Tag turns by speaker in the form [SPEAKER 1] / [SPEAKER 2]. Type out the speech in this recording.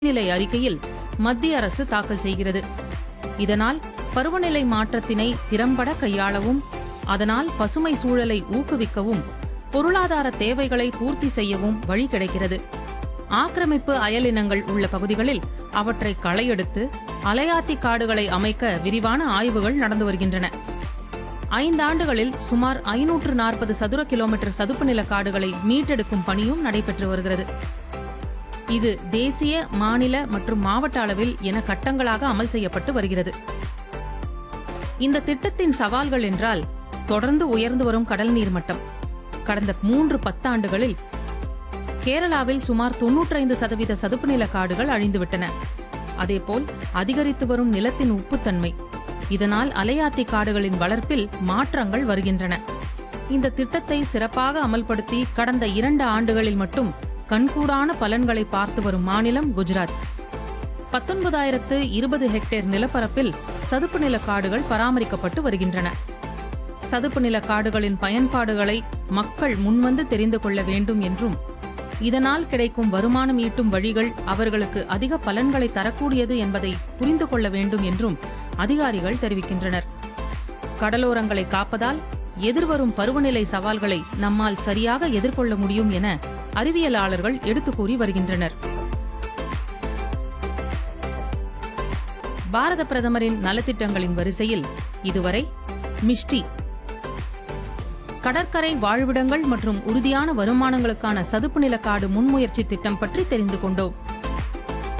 [SPEAKER 1] நிலை அறிக்கையில் மத்திய அரசு தாக்கல் செய்கிறது இதனால் பருவநிலை மாற்றத்தினை திறம்பட கையாளவும் அதனால் பசுமை சூழலை ஊக்குவிக்கவும் பொருளாதார தேவைகளை பூர்த்தி செய்யவும் வழி கிடைக்கிறது ஆக்கிரமிப்பு அயலினங்கள் உள்ள பகுதிகளில் அவற்றை களையெடுத்து அலையாத்தி காடுகளை அமைக்க விரிவான ஆய்வுகள் நடந்து வருகின்றன ஐந்தாண்டுகளில் சுமார் ஐநூற்று நாற்பது சதுர கிலோமீட்டர் சதுப்பு நில காடுகளை மீட்டெடுக்கும் பணியும் நடைபெற்று வருகிறது இது தேசிய மாநில மற்றும் மாவட்ட அளவில் என கட்டங்களாக அமல் செய்யப்பட்டு வருகிறது இந்த திட்டத்தின் சவால்கள் என்றால் தொடர்ந்து உயர்ந்து வரும் கடல் நீர் மட்டம் கடந்த மூன்று பத்தாண்டுகளில் கேரளாவில் சுமார் தொன்னூற்றைந்து சதவீத சதுப்பு நில காடுகள் அழிந்துவிட்டன அதேபோல் அதிகரித்து வரும் நிலத்தின் உப்புத்தன்மை இதனால் அலையாத்தி காடுகளின் வளர்ப்பில் மாற்றங்கள் வருகின்றன இந்த திட்டத்தை சிறப்பாக அமல்படுத்தி கடந்த இரண்டு ஆண்டுகளில் மட்டும் கண்கூடான பலன்களை பார்த்து வரும் மாநிலம் குஜராத் பத்தொன்பதாயிரத்து இருபது ஹெக்டேர் நிலப்பரப்பில் சதுப்பு நில காடுகள் பராமரிக்கப்பட்டு வருகின்றன சதுப்பு நில காடுகளின் பயன்பாடுகளை மக்கள் முன்வந்து தெரிந்து கொள்ள வேண்டும் என்றும் இதனால் கிடைக்கும் வருமானம் ஈட்டும் வழிகள் அவர்களுக்கு அதிக பலன்களை தரக்கூடியது என்பதை புரிந்து கொள்ள வேண்டும் என்றும் அதிகாரிகள் தெரிவிக்கின்றனர் கடலோரங்களை காப்பதால் எதிர்வரும் பருவநிலை சவால்களை நம்மால் சரியாக எதிர்கொள்ள முடியும் என அறிவியலாளர்கள் எடுத்துக் கூறி வருகின்றனர் பாரத பிரதமரின் நலத்திட்டங்களின் வரிசையில் இதுவரை மிஷ்டி கடற்கரை வாழ்விடங்கள் மற்றும் உறுதியான வருமானங்களுக்கான சதுப்பு நிலக்காடு முன்முயற்சி திட்டம் பற்றி தெரிந்து கொண்டோம்